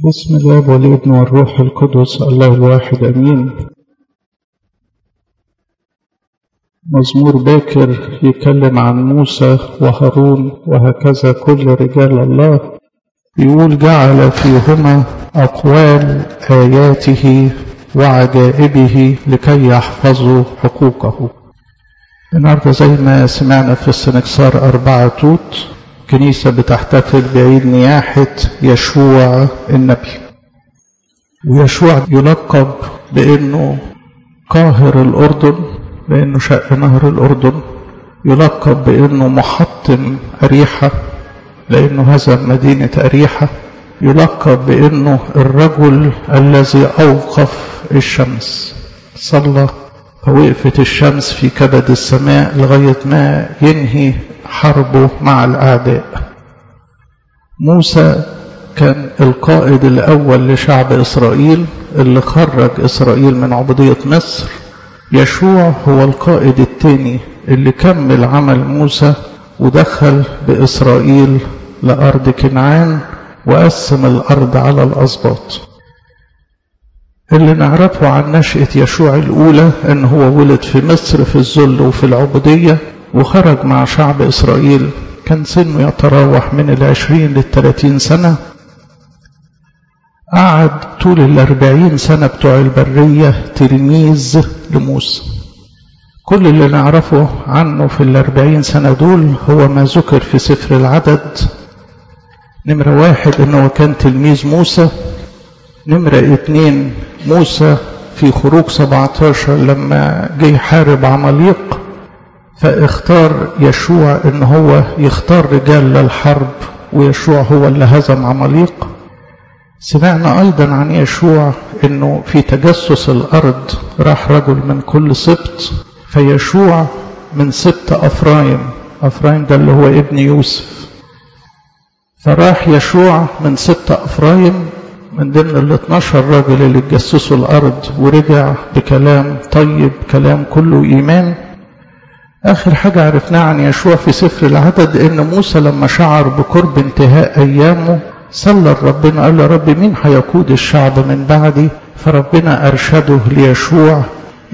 بسم الله والابن والروح القدس الله الواحد أمين مزمور باكر يتكلم عن موسى وهارون وهكذا كل رجال الله يقول جعل فيهما أقوال آياته وعجائبه لكي يحفظوا حقوقه النهارده زي ما سمعنا في السنكسار أربعة توت كنيسة بتحتفل بعيد نياحة يشوع النبي ويشوع يلقب بأنه قاهر الأردن لأنه شق نهر الأردن يلقب بأنه محطم أريحة لأنه هزم مدينة أريحة يلقب بأنه الرجل الذي أوقف الشمس صلى فوقفت الشمس في كبد السماء لغاية ما ينهي حربه مع الأعداء موسى كان القائد الأول لشعب إسرائيل اللي خرج إسرائيل من عبودية مصر يشوع هو القائد الثاني اللي كمل عمل موسى ودخل بإسرائيل لأرض كنعان وقسم الأرض على الأسباط اللي نعرفه عن نشأة يشوع الأولى إن هو ولد في مصر في الذل وفي العبودية وخرج مع شعب إسرائيل كان سنه يتراوح من العشرين للثلاثين سنة قعد طول الأربعين سنة بتوع البرية تلميذ لموسى كل اللي نعرفه عنه في الأربعين سنة دول هو ما ذكر في سفر العدد نمرة واحد إنه كان تلميذ موسى نمرة اتنين موسى في خروج 17 لما جه يحارب عماليق فاختار يشوع ان هو يختار رجال للحرب ويشوع هو اللي هزم عماليق سمعنا ايضا عن يشوع انه في تجسس الارض راح رجل من كل سبط فيشوع من سبط افرايم افرايم ده اللي هو ابن يوسف فراح يشوع من سبط افرايم من ضمن ال 12 راجل اللي اتجسسوا الارض ورجع بكلام طيب كلام كله ايمان آخر حاجة عرفناها عن يشوع في سفر العدد إن موسى لما شعر بقرب انتهاء أيامه صلى ربنا قال له رب مين هيقود الشعب من بعدي فربنا أرشده ليشوع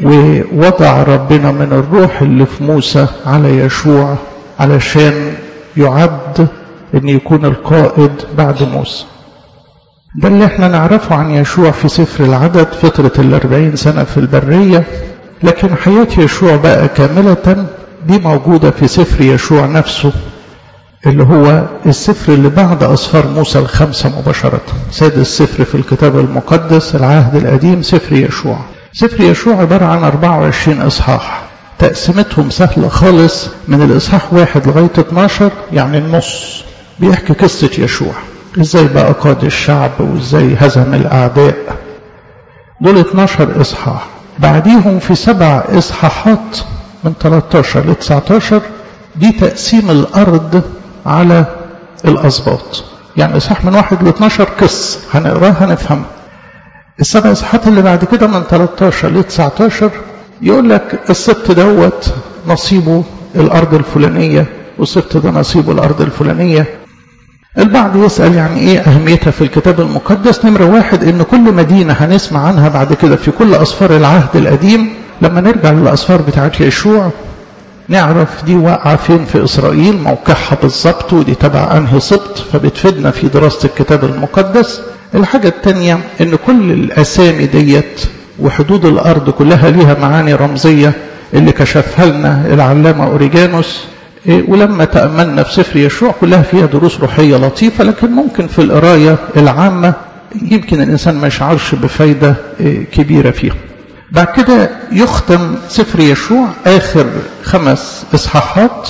ووضع ربنا من الروح اللي في موسى على يشوع علشان يعد أن يكون القائد بعد موسى ده اللي احنا نعرفه عن يشوع في سفر العدد فترة الأربعين سنة في البرية لكن حياة يشوع بقى كاملة دي موجودة في سفر يشوع نفسه اللي هو السفر اللي بعد أصفار موسى الخمسة مباشرة سادس سفر في الكتاب المقدس العهد القديم سفر يشوع سفر يشوع عبارة عن 24 إصحاح تقسيمتهم سهلة خالص من الإصحاح واحد لغاية 12 يعني النص بيحكي قصة يشوع ازاي بقى قاد الشعب وازاي هزم الأعداء دول 12 إصحاح بعديهم في سبع إصحاحات من 13 ل 19 دي تقسيم الأرض على الأسباط يعني إصحاح من 1 ل 12 قصة هنقراها هنفهمها السبع إصحاحات اللي بعد كده من 13 ل 19 يقول لك السبت دوت نصيبه الأرض الفلانية والسبت ده نصيبه الأرض الفلانية البعض يسأل يعني ايه اهميتها في الكتاب المقدس نمرة واحد ان كل مدينة هنسمع عنها بعد كده في كل اسفار العهد القديم لما نرجع للاسفار بتاعت يشوع نعرف دي واقعة فين في اسرائيل موقعها بالظبط ودي تبع انهي سبط فبتفيدنا في دراسة الكتاب المقدس الحاجة التانية ان كل الاسامي ديت وحدود الارض كلها ليها معاني رمزية اللي كشفها لنا العلامة اوريجانوس ولما تأملنا في سفر يشوع كلها فيها دروس روحية لطيفة لكن ممكن في القراية العامة يمكن الإنسان ما يشعرش بفايدة كبيرة فيها بعد كده يختم سفر يشوع آخر خمس إصحاحات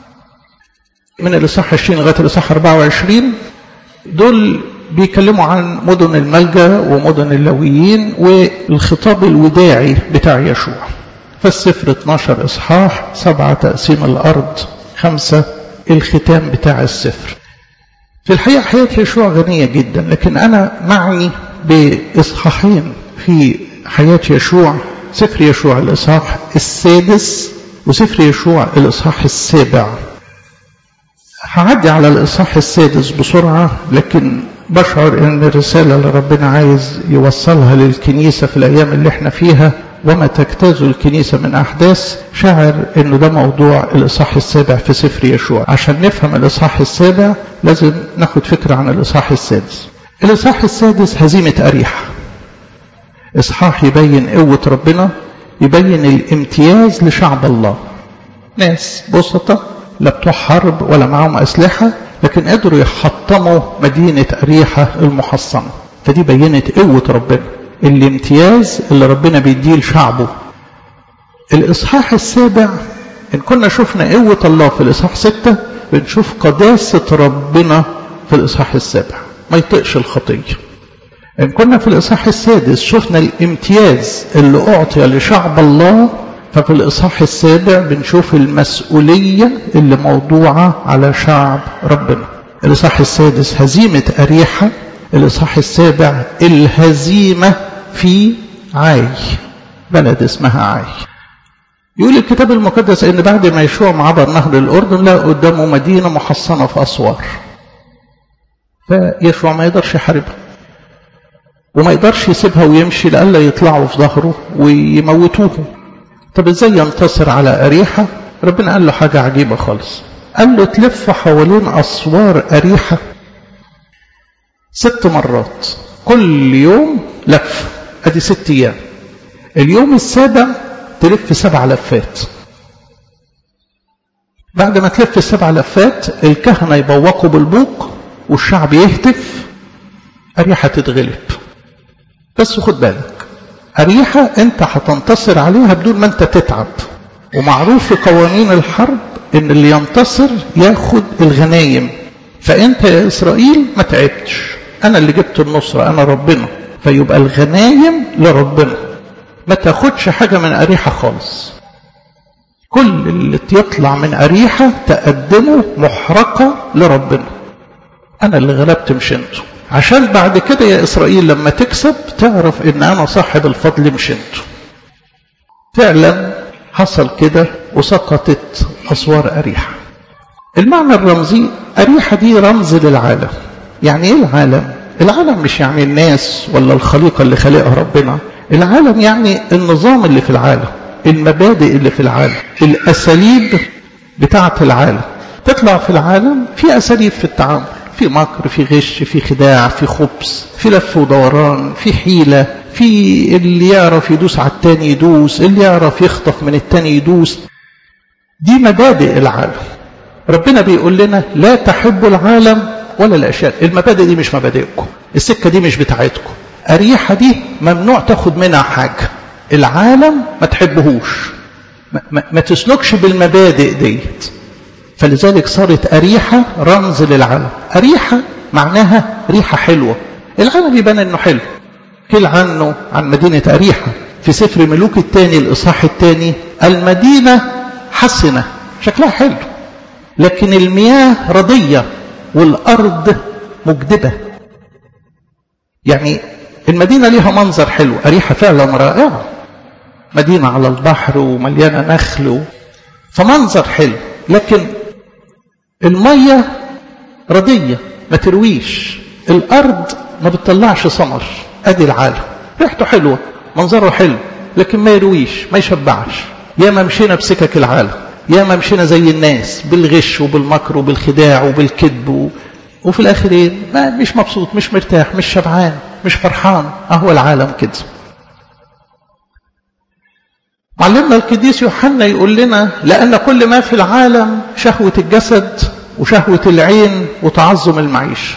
من الإصحاح 20 لغاية الإصحاح 24 دول بيتكلموا عن مدن الملجأ ومدن اللويين والخطاب الوداعي بتاع يشوع فالسفر 12 إصحاح سبعة تقسيم الأرض خمسة الختام بتاع السفر في الحقيقة حياة يشوع غنية جدا لكن أنا معني بإصحاحين في حياة يشوع سفر يشوع الإصحاح السادس وسفر يشوع الإصحاح السابع هعدي على الإصحاح السادس بسرعة لكن بشعر ان الرسالة اللي ربنا عايز يوصلها للكنيسة في الايام اللي احنا فيها وما تجتاز الكنيسة من احداث شعر انه ده موضوع الاصحاح السابع في سفر يشوع عشان نفهم الاصحاح السابع لازم ناخد فكرة عن الاصحاح السادس الاصحاح السادس هزيمة اريحة اصحاح يبين قوة ربنا يبين الامتياز لشعب الله ناس بسطة لا بتوع حرب ولا معاهم أسلحة لكن قدروا يحطموا مدينة أريحة المحصنة فدي بينت قوة ربنا الامتياز اللي ربنا بيديه لشعبه الإصحاح السابع إن كنا شفنا قوة الله في الإصحاح ستة بنشوف قداسة ربنا في الإصحاح السابع ما يطقش الخطية إن كنا في الإصحاح السادس شفنا الامتياز اللي أعطي لشعب الله ففي الإصحاح السابع بنشوف المسؤولية اللي موضوعة على شعب ربنا الإصحاح السادس هزيمة أريحة الإصحاح السابع الهزيمة في عاي بلد اسمها عاي يقول الكتاب المقدس ان بعد ما يشوع عبر نهر الاردن لقى قدامه مدينه محصنه في اسوار فيشوع ما يقدرش يحاربها وما يقدرش يسيبها ويمشي لألا يطلعوا في ظهره ويموتوه طب ازاي ينتصر على أريحة ربنا قال له حاجة عجيبة خالص قال له تلف حوالين أسوار أريحة ست مرات كل يوم لف ادي ست ايام اليوم السابع تلف سبع لفات بعد ما تلف السبع لفات الكهنة يبوقوا بالبوق والشعب يهتف أريحة تتغلب بس خد بالك أريحة أنت هتنتصر عليها بدون ما أنت تتعب ومعروف في قوانين الحرب إن اللي ينتصر ياخد الغنايم فأنت يا إسرائيل ما تعبتش أنا اللي جبت النصرة أنا ربنا فيبقى الغنايم لربنا ما تاخدش حاجة من أريحة خالص كل اللي يطلع من أريحة تقدمه محرقة لربنا أنا اللي غلبت مش انتوا عشان بعد كده يا إسرائيل لما تكسب تعرف إن أنا صاحب الفضل مش انتوا فعلا حصل كده وسقطت أسوار أريحة المعنى الرمزي أريحة دي رمز للعالم يعني إيه العالم؟ العالم مش يعني الناس ولا الخليقة اللي خلقها ربنا العالم يعني النظام اللي في العالم المبادئ اللي في العالم الأساليب بتاعة العالم تطلع في العالم في أساليب في التعامل في مكر في غش في خداع في خبث في لف ودوران في حيلة في اللي يعرف يدوس على التاني يدوس اللي يعرف يخطف من التاني يدوس دي مبادئ العالم ربنا بيقول لنا لا تحبوا العالم ولا الأشياء المبادئ دي مش مبادئكم السكة دي مش بتاعتكم أريحة دي ممنوع تاخد منها حاجة العالم ما تحبهوش ما, ما, ما تسلكش بالمبادئ ديت فلذلك صارت أريحة رمز للعالم أريحة معناها ريحة حلوة العالم يبان أنه حلو قيل عنه عن مدينة أريحة في سفر ملوك الثاني الإصحاح الثاني المدينة حسنة شكلها حلو لكن المياه رضية والأرض مجدبة يعني المدينة ليها منظر حلو أريحة فعلا رائعة مدينة على البحر ومليانة نخل فمنظر حلو لكن المية رضية ما ترويش الأرض ما بتطلعش ثمر أدي العالم ريحته حلوة منظره حلو لكن ما يرويش ما يشبعش يا ما مشينا بسكك العالم يا ما مشينا زي الناس بالغش وبالمكر وبالخداع وبالكذب و... وفي الآخر إيه ما مش مبسوط مش مرتاح مش شبعان مش فرحان أهو العالم كده معلمنا القديس يوحنا يقول لنا لأن كل ما في العالم شهوة الجسد وشهوة العين وتعظم المعيشة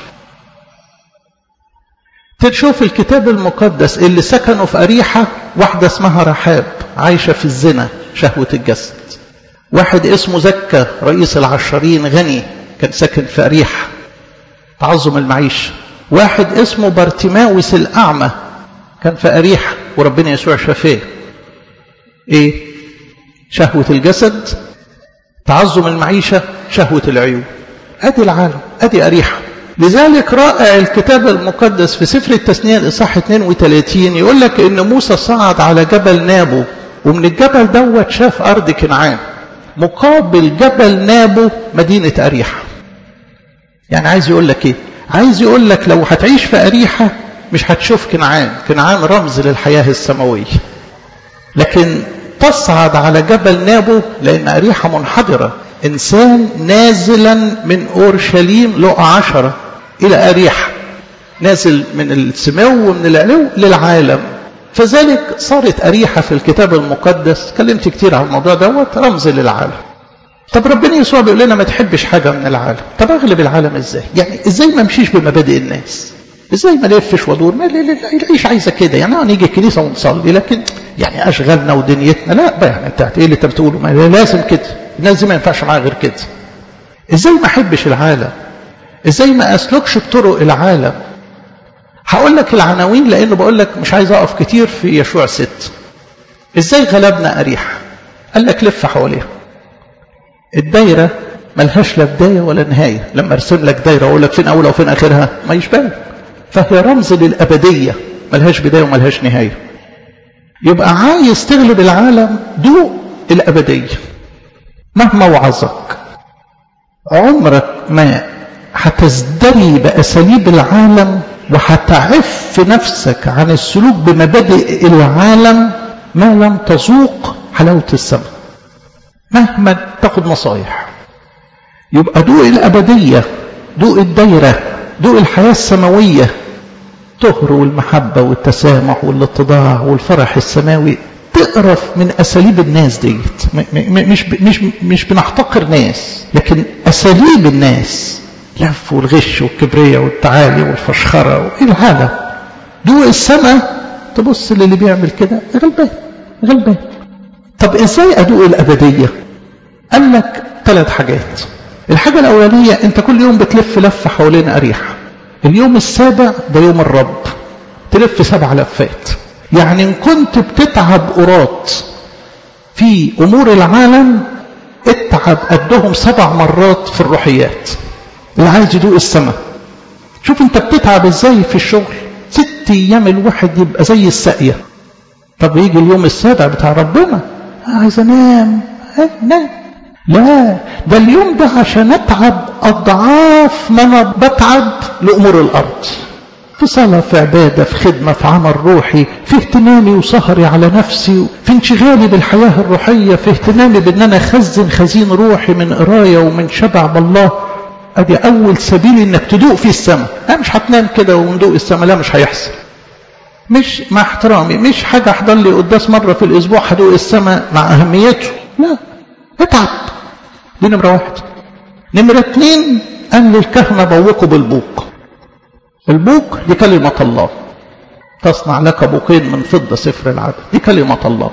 تشوف الكتاب المقدس اللي سكنوا في أريحة واحدة اسمها رحاب عايشة في الزنا شهوة الجسد واحد اسمه زكا رئيس العشرين غني كان ساكن في أريحة تعظم المعيشة واحد اسمه بارتيماوس الأعمى كان في أريحة وربنا يسوع شفاه ايه شهوة الجسد تعظم المعيشة شهوة العيون ادي العالم ادي أريحة لذلك رائع الكتاب المقدس في سفر التثنية الإصحاح 32 يقول لك إن موسى صعد على جبل نابو ومن الجبل دوت شاف أرض كنعان مقابل جبل نابو مدينة أريحة يعني عايز يقول لك إيه عايز يقول لك لو هتعيش في أريحة مش هتشوف كنعان كنعان رمز للحياة السماوية لكن تصعد على جبل نابو لأن أريحة منحدرة إنسان نازلا من أورشليم لقى عشرة إلى أريحة نازل من السمو ومن العلو للعالم فذلك صارت أريحة في الكتاب المقدس كلمت كتير عن الموضوع دوت رمز للعالم طب ربنا يسوع بيقول لنا ما تحبش حاجة من العالم طب أغلب العالم إزاي يعني إزاي ما امشيش بمبادئ الناس ازاي ما لفش وادور ما العيش عايزه كده يعني نيجي الكنيسه ونصلي لكن يعني اشغالنا ودنيتنا لا بقى يعني بتاعت ايه اللي انت بتقوله ما لازم كده الناس دي ما ينفعش معاها غير كده ازاي ما احبش العالم ازاي ما اسلكش بطرق العالم هقول لك العناوين لانه بقول لك مش عايز اقف كتير في يشوع ست ازاي غلبنا اريحه قال لك لف حواليها الدايره ملهاش لا بدايه ولا نهايه لما ارسم لك دايره اقول لك فين اولها وفين اخرها ما يشبه فهي رمز للابديه ملهاش بدايه وملهاش نهايه يبقى عايز تغلب العالم دوق الابديه مهما وعظك عمرك ما هتزدري باساليب العالم وهتعف نفسك عن السلوك بمبادئ العالم ما لم تذوق حلاوه السماء مهما تاخد نصايح يبقى دوق الابديه دوق الدايره دوق الحياه السماويه طهر والمحبه والتسامح والاتضاع والفرح السماوي تقرف من اساليب الناس ديت مش مش مش بنحتقر ناس لكن اساليب الناس لف والغش والكبرياء والتعالي والفشخره والعالم دوق السماء تبص للي بيعمل كده غلبان غلبان طب ازاي ادوق الابديه قال لك ثلاث حاجات الحاجه الاولانيه انت كل يوم بتلف لفه حوالين اريحه اليوم السابع ده يوم الرب تلف سبع لفات يعني ان كنت بتتعب قراط في امور العالم اتعب قدهم سبع مرات في الروحيات اللي عايز يدوق السماء شوف انت بتتعب ازاي في الشغل ست ايام الواحد يبقى زي الساقيه طب يجي اليوم السابع بتاع ربنا عايز انام نام لا ده اليوم ده عشان اتعب اضعاف ما انا بتعب لامور الارض في صلاة في عبادة في خدمة في عمل روحي في اهتمامي وسهري على نفسي في انشغالي بالحياة الروحية في اهتمامي بان انا اخزن خزين روحي من قراية ومن شبع بالله ادي اول سبيل انك تدوق في السماء لا مش هتنام كده وندوق السماء لا مش هيحصل مش مع احترامي مش حاجة احضر لي قداس مرة في الاسبوع هدوق السماء مع اهميته لا اتعب دي نمرة واحد نمرة اتنين قال للكهنة بوقوا بالبوق البوق دي كلمة الله تصنع لك بوقين من فضة سفر العدد دي كلمة الله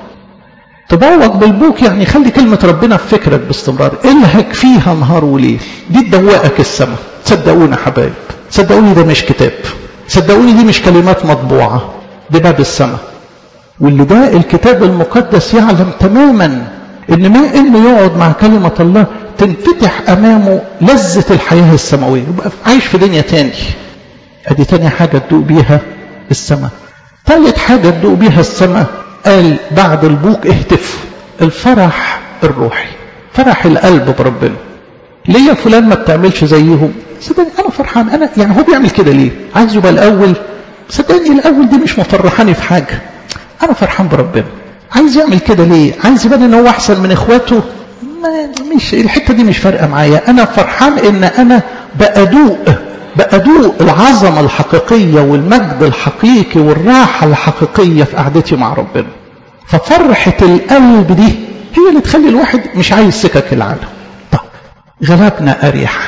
تبوق بالبوك يعني خلي كلمة ربنا في فكرك باستمرار الهك فيها نهار وليل دي تدوقك السماء صدقوني حبايب صدقوني ده مش كتاب صدقوني دي مش كلمات مطبوعة دي باب السماء واللي ده الكتاب المقدس يعلم تماما ان ما انه يقعد مع كلمة الله تنفتح امامه لذة الحياة السماوية يبقى عايش في دنيا تاني ادي تاني حاجة تدوق بيها السماء ثالث حاجة تدوق بيها السماء قال بعد البوك اهتف الفرح الروحي فرح القلب بربنا ليه يا فلان ما بتعملش زيهم صدقني انا فرحان انا يعني هو بيعمل كده ليه عايز يبقى الاول صدقني الاول دي مش مفرحاني في حاجه انا فرحان بربنا عايز يعمل كده ليه عايز يبان ان هو احسن من اخواته ما مش الحته دي مش فارقه معايا انا فرحان ان انا بادوق بأدوق العظمة الحقيقية والمجد الحقيقي والراحة الحقيقية في قعدتي مع ربنا ففرحة القلب دي هي اللي تخلي الواحد مش عايز سكك العالم طب غلبنا أريح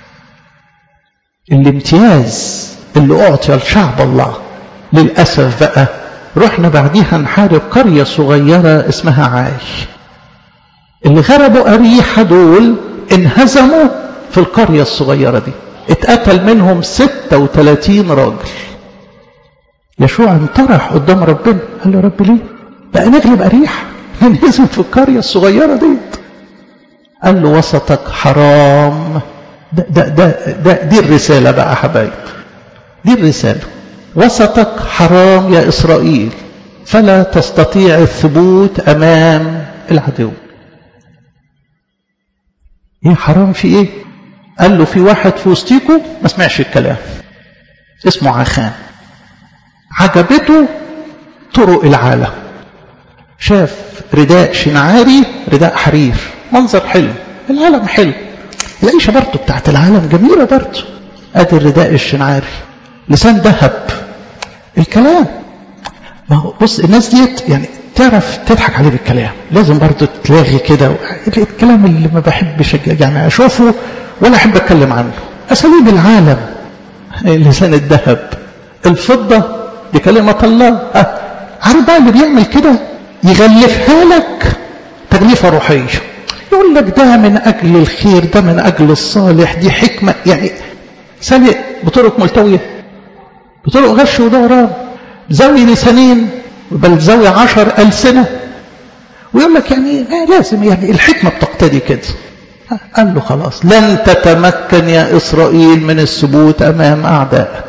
الامتياز اللي أعطي لشعب الله للأسف بقى رحنا بعديها نحارب قرية صغيرة اسمها عاي اللي غلبوا أريحة دول انهزموا في القرية الصغيرة دي اتقتل منهم 36 راجل يشوع انطرح قدام ربنا قال له رب ليه بقى نغلب أريح ننهزم في القرية الصغيرة دي قال له وسطك حرام ده, ده, ده, ده دي الرسالة بقى يا حبايب دي الرسالة وسطك حرام يا إسرائيل فلا تستطيع الثبوت أمام العدو ايه حرام في ايه قال له في واحد في وسطيكم ما سمعش الكلام اسمه عخان عجبته طرق العالم شاف رداء شنعاري رداء حرير منظر حلو العالم حلو العيشة برضه بتاعت العالم جميلة برضه ادي الرداء الشنعاري لسان ذهب الكلام ما هو بص الناس ديت يعني تعرف تضحك عليه بالكلام لازم برضه تلاغي كده الكلام اللي ما بحبش يعني اشوفه ولا احب اتكلم عنه اساليب العالم لسان الذهب الفضه دي كلمه الله أه. عارف بقى اللي بيعمل كده يغلفها لك تغليفه روحيه يقول لك ده من اجل الخير ده من اجل الصالح دي حكمه يعني سالق بطرق ملتويه بطرق غش ودوران زاوية لسانين بل زاوية عشر ألسنة ويقول لك يعني آه لازم يعني الحكمة بتقتدي كده قال له خلاص لن تتمكن يا إسرائيل من الثبوت أمام أعدائك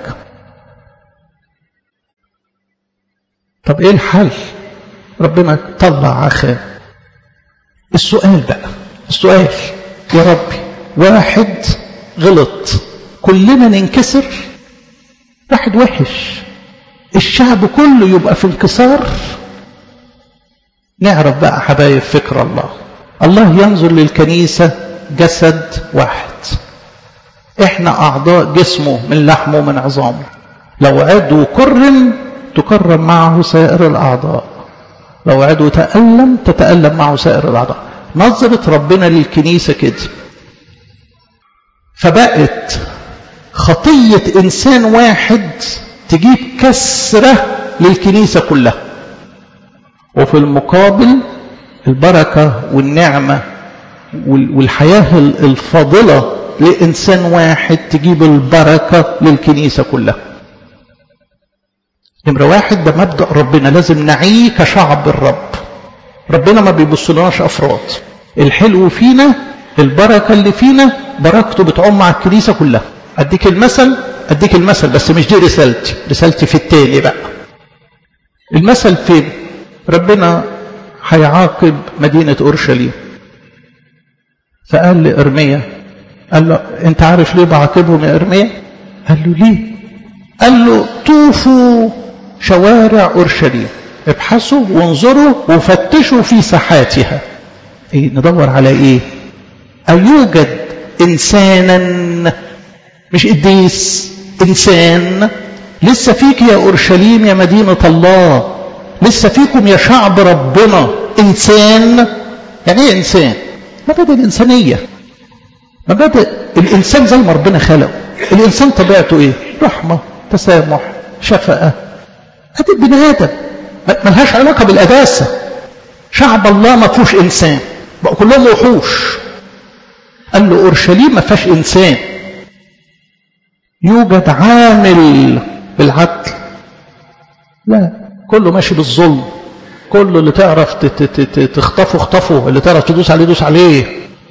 طب إيه الحل ربنا طلع عخان السؤال بقى السؤال يا ربي واحد غلط كلنا ننكسر واحد وحش الشعب كله يبقى في انكسار نعرف بقى حبايب فكر الله الله ينظر للكنيسة جسد واحد احنا اعضاء جسمه من لحمه ومن عظامه لو عضو كرم تكرم معه سائر الاعضاء لو عضو تألم تتألم معه سائر الاعضاء نظرة ربنا للكنيسة كده فبقت خطية انسان واحد تجيب كسرة للكنيسة كلها وفي المقابل البركة والنعمة والحياة الفاضلة لإنسان واحد تجيب البركة للكنيسة كلها نمرة واحد ده مبدأ ربنا لازم نعيه كشعب الرب ربنا ما بيبصلناش أفراد الحلو فينا البركة اللي فينا بركته بتعم على الكنيسة كلها أديك المثل أديك المثل بس مش دي رسالتي رسالتي في التاني بقى المثل فين ربنا هيعاقب مدينة أورشليم فقال لإرميا قال له أنت عارف ليه بعاقبهم يا إرميا قال له ليه قال له طوفوا شوارع أورشليم ابحثوا وانظروا وفتشوا في ساحاتها إيه ندور على إيه أيوجد إنسانا مش قديس إنسان لسه فيك يا أورشليم يا مدينة الله لسه فيكم يا شعب ربنا إنسان يعني إيه إنسان مبادئ الإنسانية مبادئ الإنسان زي ما ربنا خلقه الإنسان طبيعته إيه رحمة تسامح شفقة هذه البني آدم ملهاش علاقة بالقداسة شعب الله ما فيهوش إنسان بقوا كلهم وحوش قال له أورشليم ما فيهاش إنسان يوجد عامل بالعدل لا كله ماشي بالظلم كله اللي تعرف تخطفه اخطفه اللي تعرف تدوس عليه دوس عليه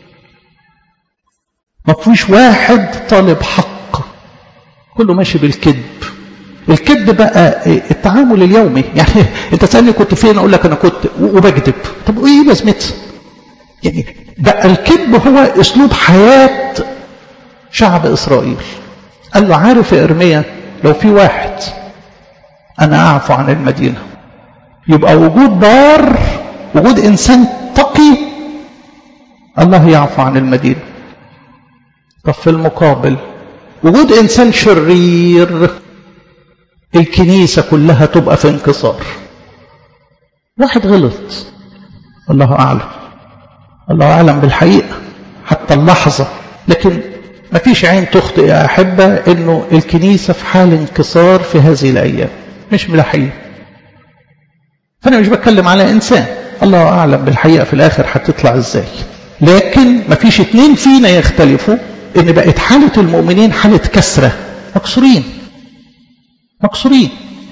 ما فيش واحد طالب حق كله ماشي بالكذب الكذب بقى التعامل اليومي يعني انت تسالني كنت فين اقول لك انا كنت وبكذب طب ايه لازمتها يعني بقى الكذب هو اسلوب حياه شعب اسرائيل قال له عارف يا ارميا لو في واحد انا اعفو عن المدينه يبقى وجود بار وجود انسان تقي الله يعفو عن المدينه طب في المقابل وجود انسان شرير الكنيسه كلها تبقى في انكسار واحد غلط الله اعلم الله اعلم بالحقيقه حتى اللحظه لكن ما فيش عين تخطئ يا احبه انه الكنيسه في حال انكسار في هذه الايام مش ملاحين فانا مش بتكلم على انسان الله اعلم بالحقيقه في الاخر هتطلع ازاي لكن ما فيش اتنين فينا يختلفوا ان بقت حاله المؤمنين حاله كسره مكسورين مكسورين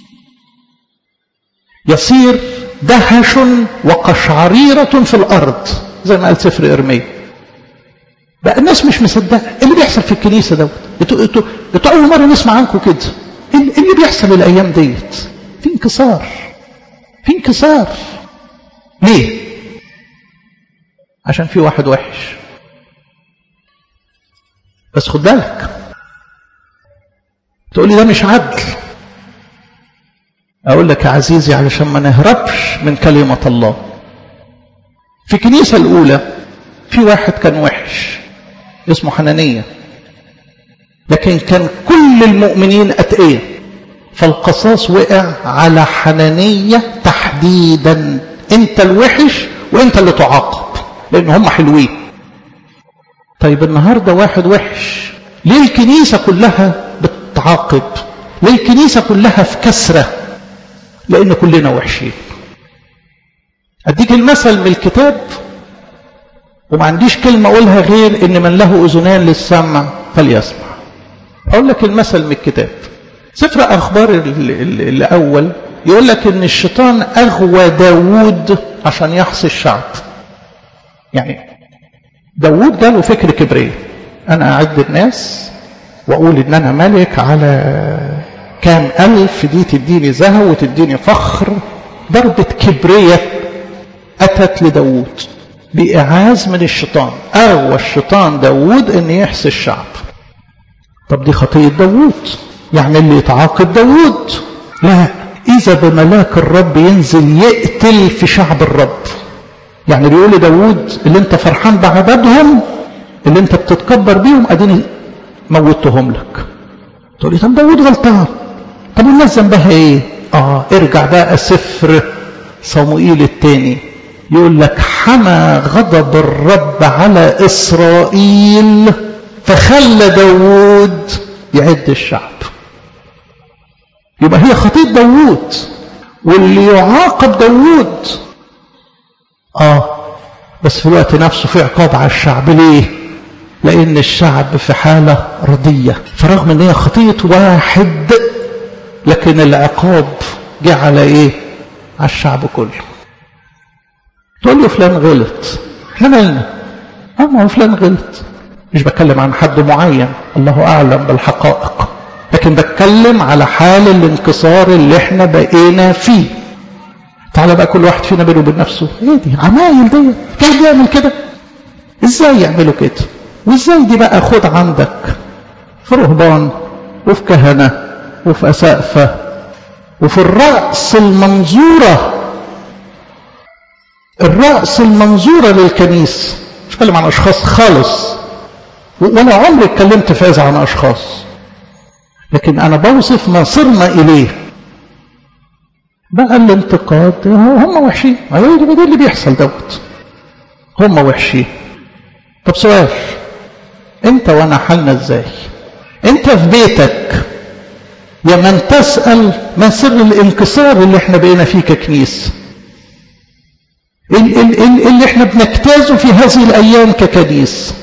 يصير دهش وقشعريرة في الأرض زي ما قال سفر إرميا بقى الناس مش مصدقة ايه اللي بيحصل في الكنيسة دوت انتوا انتوا انتوا أول مرة نسمع عنكم كده ايه اللي بيحصل الأيام ديت في انكسار في انكسار ليه عشان في واحد وحش بس خد بالك تقول لي ده مش عدل اقول لك يا عزيزي علشان ما نهربش من كلمة الله في الكنيسة الاولى في واحد كان وحش اسمه حنانية لكن كان كل المؤمنين اتقية فالقصاص وقع على حنانية تحديدا انت الوحش وانت اللي تعاقب لان هم حلوين طيب النهاردة واحد وحش ليه الكنيسة كلها بتعاقب ليه الكنيسة كلها في كسرة لان كلنا وحشين اديك المثل من الكتاب وما عنديش كلمة اقولها غير ان من له اذنان للسمع فليسمع اقول لك المثل من الكتاب سفر اخبار الاول يقول لك ان الشيطان اغوى داوود عشان يحصي الشعب يعني داوود جاله فكر كبرية انا اعد الناس واقول ان انا ملك على كام الف دي تديني زهو وتديني فخر ضربة كبرية اتت لداوود بإعاز من الشيطان اغوى الشيطان داوود ان يحصي الشعب طب دي خطية داوود يعني اللي يتعاقب داوود لا إذا بملاك الرب ينزل يقتل في شعب الرب يعني بيقول لداود اللي انت فرحان بعبادهم اللي انت بتتكبر بيهم اديني موتهم لك تقول لي طب داود غلطان طب الناس ذنبها ايه اه ارجع بقى سفر صموئيل الثاني يقول لك حمى غضب الرب على اسرائيل فخلى داود يعد الشعب يبقى هي خطية داوود واللي يعاقب داوود اه بس في الوقت نفسه في عقاب على الشعب ليه لان الشعب في حالة رضية فرغم ان هي خطية واحد لكن العقاب جه على ايه على الشعب كله تقول له فلان غلط احنا مالنا اه ما هو فلان غلط مش بتكلم عن حد معين الله اعلم بالحقائق لكن بتكلم على حال الانكسار اللي احنا بقينا فيه تعالى بقى كل واحد فينا بينه وبين نفسه ايه دي عمايل دي كان بيعمل كده ازاي يعملوا كده وازاي دي بقى خد عندك في رهبان وفي كهنة وفي أسقفة وفي الرأس المنظورة الرأس المنظورة للكنيسة مش بتكلم عن أشخاص خالص ولا عمري اتكلمت في عن أشخاص لكن أنا بوصف ما صرنا إليه بقى الانتقاد هم وحشين ايوه ده اللي بيحصل دوت هم وحشين طب سؤال انت وانا حالنا ازاي انت في بيتك يا من تسأل ما سر الانكسار اللي احنا بقينا فيه ككنيسة اللي احنا بنجتازه في هذه الايام ككنيسة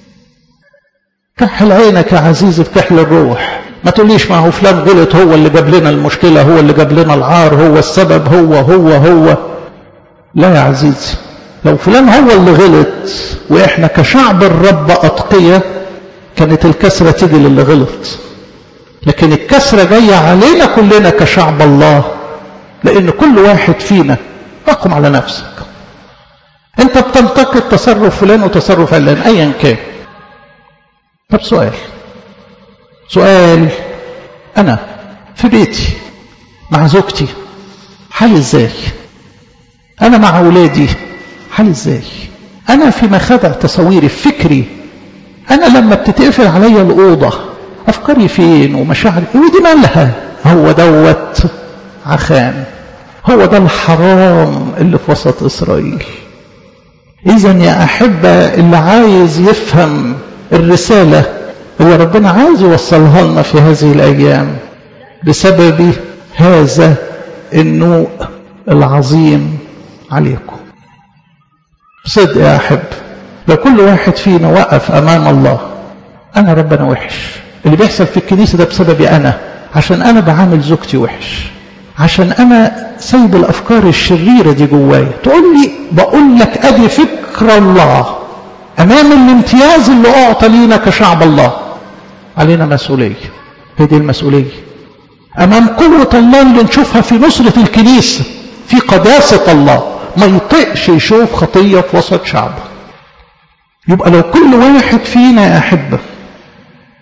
كحل عينك يا عزيزي في كحل الروح ما تقوليش ما هو فلان غلط هو اللي جاب لنا المشكلة هو اللي جاب لنا العار هو السبب هو هو هو لا يا عزيزي لو فلان هو اللي غلط واحنا كشعب الرب أتقية كانت الكسرة تيجي للي غلط لكن الكسرة جاية علينا كلنا كشعب الله لأن كل واحد فينا اقم على نفسك انت بتنتقد تصرف فلان وتصرف علان ايا كان طب سؤال سؤال أنا في بيتي مع زوجتي حالي إزاي أنا مع أولادي حالي إزاي أنا في مخادع تصويري فكري أنا لما بتتقفل عليا الأوضة أفكاري فين ومشاعري ودي مالها هو دوت عخان هو ده الحرام اللي في وسط إسرائيل إذا يا أحبة اللي عايز يفهم الرسالة هو ربنا عايز يوصلها لنا في هذه الأيام بسبب هذا النوء العظيم عليكم صدق يا أحب لو كل واحد فينا وقف أمام الله أنا ربنا وحش اللي بيحصل في الكنيسة ده بسببي أنا عشان أنا بعامل زوجتي وحش عشان أنا سايب الأفكار الشريرة دي جوايا تقول لي بقول لك أدي فكر الله أمام الامتياز اللي أعطى لينا كشعب الله علينا مسؤولية هي دي المسؤولية أمام قوة الله اللي نشوفها في نصرة الكنيسة في قداسة الله ما يطيقش يشوف خطية في وسط شعبه يبقى لو كل واحد فينا يا أحبة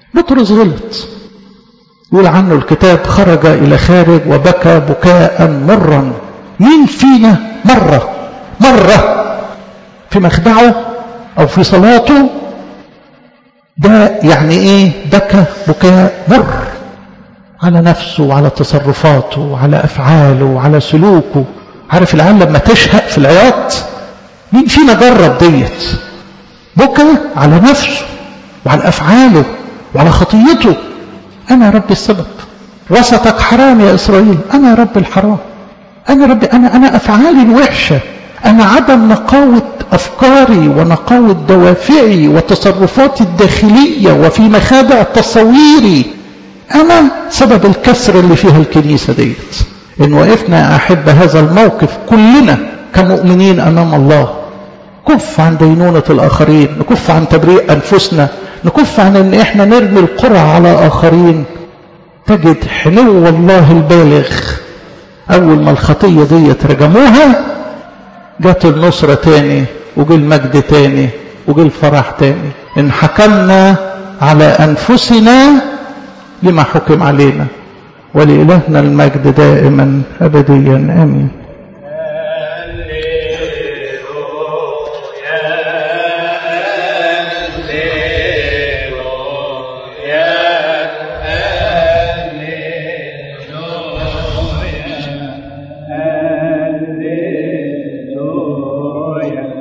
بطرس غلط يقول عنه الكتاب خرج إلى خارج وبكى بكاء مرا مين فينا مرة مرة في مخدعه أو في صلاته ده يعني إيه بكى بكاء مر على نفسه وعلى تصرفاته وعلى أفعاله وعلى سلوكه عارف العيال لما تشهق في العياط مين فينا جرب ديت بكى على نفسه وعلى أفعاله وعلى خطيته أنا يا رب السبب وسطك حرام يا إسرائيل أنا يا رب الحرام أنا ربي أنا أنا أفعالي الوحشة أنا عدم نقاوة أفكاري ونقاوة دوافعي وتصرفاتي الداخلية وفي مخادع تصويري أنا سبب الكسر اللي فيها الكنيسة ديت إن وقفنا أحب هذا الموقف كلنا كمؤمنين أمام الله كف عن دينونة الآخرين نكف عن تبريء أنفسنا نكف عن ان احنا نرمي القرع على اخرين تجد حنو الله البالغ اول ما الخطية دي رجموها جت النصرة تاني وجه المجد تاني وجه الفرح تاني ان حكمنا على انفسنا لما حكم علينا ولإلهنا المجد دائما ابديا امين